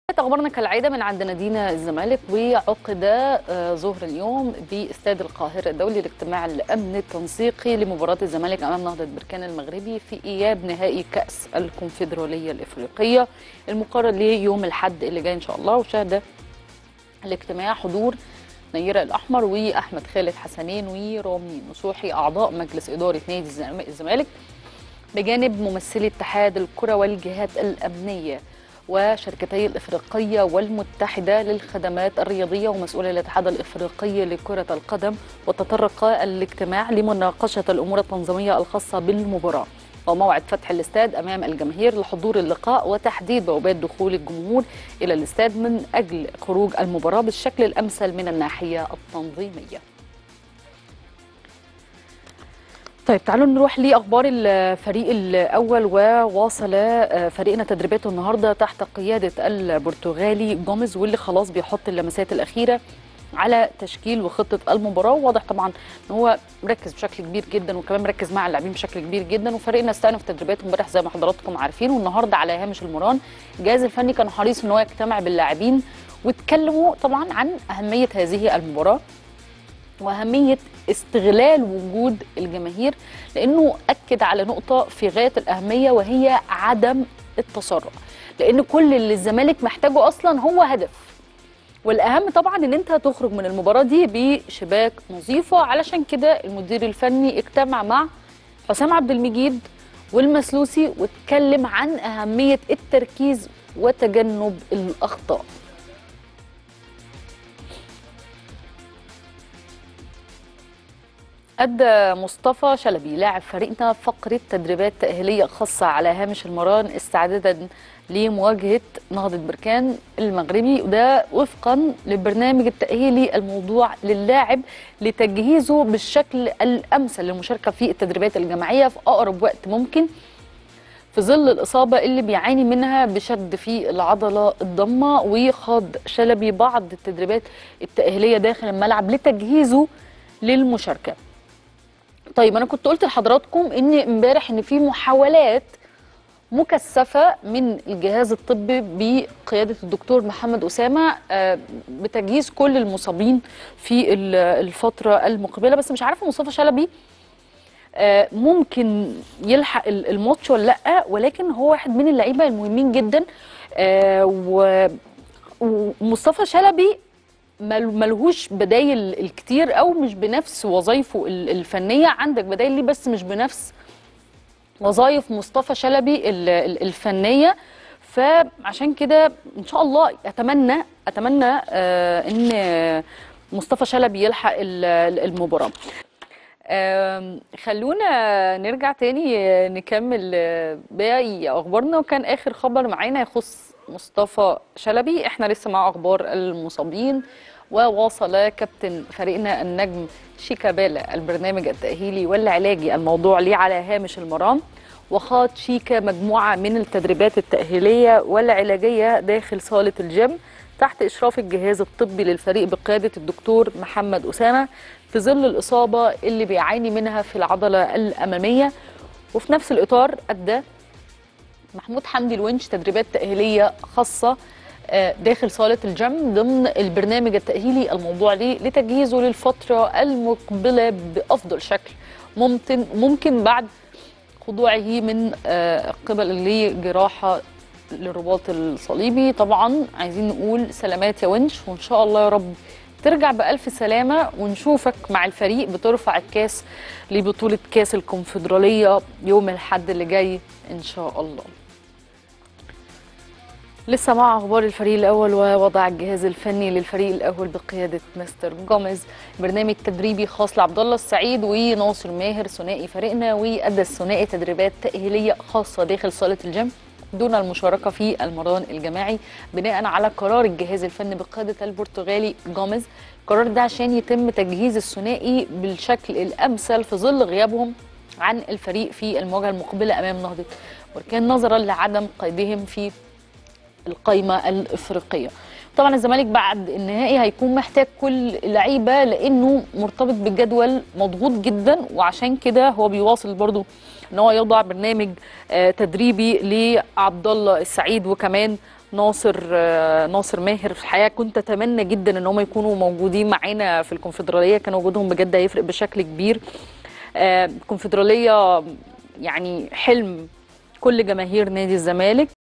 اخبارنا كالعاده من عند نادينا الزمالك وعقد آه، ظهر اليوم باستاد القاهره الدولي الاجتماع الامن التنسيقي لمباراه الزمالك امام نهضه بركان المغربي في اياب نهائي كاس الكونفدراليه الافريقيه المقرر ليوم الاحد اللي جاي ان شاء الله وشهد الاجتماع حضور نيرة الأحمر وأحمد خالد حسنين ورامي نصوحي أعضاء مجلس إدارة نادي الزم- الزمالك بجانب ممثلي اتحاد الكرة والجهات الأمنية وشركتي الإفريقية والمتحدة للخدمات الرياضية ومسؤولي الاتحاد الإفريقي لكرة القدم وتطرق الاجتماع لمناقشة الأمور التنظيمية الخاصة بالمباراة وموعد فتح الاستاد أمام الجماهير لحضور اللقاء وتحديد بوابات دخول الجمهور إلى الاستاد من أجل خروج المباراة بالشكل الأمثل من الناحية التنظيمية طيب تعالوا نروح لاخبار الفريق الاول وواصل آه، فريقنا تدريباته النهارده تحت قياده البرتغالي جوميز واللي خلاص بيحط اللمسات الاخيره على تشكيل وخطه المباراه واضح طبعا ان هو مركز بشكل كبير جدا وكمان مركز مع اللاعبين بشكل كبير جدا وفريقنا استأنف تدريباته امبارح زي ما حضراتكم عارفين والنهارده على هامش المران الجهاز الفني كان حريص ان هو يجتمع باللاعبين واتكلموا طبعا عن اهميه هذه المباراه واهميه استغلال وجود الجماهير لانه اكد على نقطه في غايه الاهميه وهي عدم التسرع لان كل اللي الزمالك محتاجه اصلا هو هدف والاهم طبعا ان انت تخرج من المباراه دي بشباك نظيفه علشان كده المدير الفني اجتمع مع حسام عبد المجيد والمسلوسي واتكلم عن اهميه التركيز وتجنب الاخطاء أدى مصطفى شلبي لاعب فريقنا فقرة تدريبات تأهيلية خاصة على هامش المران استعدادا لمواجهة نهضة بركان المغربي وده وفقا للبرنامج التأهيلي الموضوع للاعب لتجهيزه بالشكل الأمثل للمشاركة في التدريبات الجماعية في أقرب وقت ممكن في ظل الإصابة اللي بيعاني منها بشد في العضلة الضمة وخاض شلبي بعض التدريبات التأهيلية داخل الملعب لتجهيزه للمشاركة طيب انا كنت قلت لحضراتكم ان امبارح ان في محاولات مكثفه من الجهاز الطبي بقياده الدكتور محمد اسامه آه، بتجهيز كل المصابين في ال- الفتره المقبله بس مش عارفه مصطفى شلبي آه، ممكن يلحق ال- الماتش ولا لا ولكن هو واحد من اللعيبه المهمين جدا آه، و- ومصطفى شلبي مل- ملهوش بدايل الكتير او مش بنفس وظائفه ال- الفنيه عندك بدايل ليه بس مش بنفس وظائف مصطفى شلبي ال- ال- الفنيه فعشان كده ان شاء الله اتمنى اتمنى آه، ان مصطفى شلبي يلحق ال- ال- المباراه آم، خلونا نرجع تاني آه، نكمل آه، باقي اخبارنا وكان اخر خبر معانا يخص مصطفى شلبي احنا لسه مع اخبار المصابين وواصل كابتن فريقنا النجم شيكابالا البرنامج التأهيلي والعلاجي الموضوع ليه على هامش المرام وخاض شيكا مجموعة من التدريبات التأهيلية والعلاجية داخل صالة الجيم تحت إشراف الجهاز الطبي للفريق بقيادة الدكتور محمد أسامة في ظل الإصابة اللي بيعاني منها في العضلة الأمامية وفي نفس الإطار أدى محمود حمدي الونش تدريبات تأهيلية خاصة آه، داخل صالة الجيم ضمن البرنامج التأهيلي الموضوع ليه لتجهيزه للفترة المقبلة بأفضل شكل ممكن ممكن بعد خضوعه من آه، قبل لجراحة للرباط الصليبي طبعا عايزين نقول سلامات يا ونش وإن شاء الله يا رب ترجع بألف سلامة ونشوفك مع الفريق بترفع الكاس لبطولة كاس الكونفدرالية يوم الحد اللي جاي إن شاء الله لسه مع اخبار الفريق الاول ووضع الجهاز الفني للفريق الاول بقياده مستر جوميز برنامج تدريبي خاص لعبد الله السعيد وناصر ماهر ثنائي فريقنا وادى الثنائي تدريبات تاهيليه خاصه داخل صاله الجيم دون المشاركه في المران الجماعي بناء على قرار الجهاز الفني بقياده البرتغالي جوميز القرار ده عشان يتم تجهيز الثنائي بالشكل الامثل في ظل غيابهم عن الفريق في المواجهه المقبله امام نهضه بركان نظرا لعدم قيدهم في القايمه الافريقيه طبعا الزمالك بعد النهائي هيكون محتاج كل لعيبه لانه مرتبط بالجدول مضغوط جدا وعشان كده هو بيواصل برضو ان هو يضع برنامج آه، تدريبي لعبد الله السعيد وكمان ناصر آه، ناصر ماهر في الحقيقه كنت اتمنى جدا ان هم يكونوا موجودين معانا في الكونفدراليه كان وجودهم بجد هيفرق بشكل كبير آه، الكونفدراليه يعني حلم كل جماهير نادي الزمالك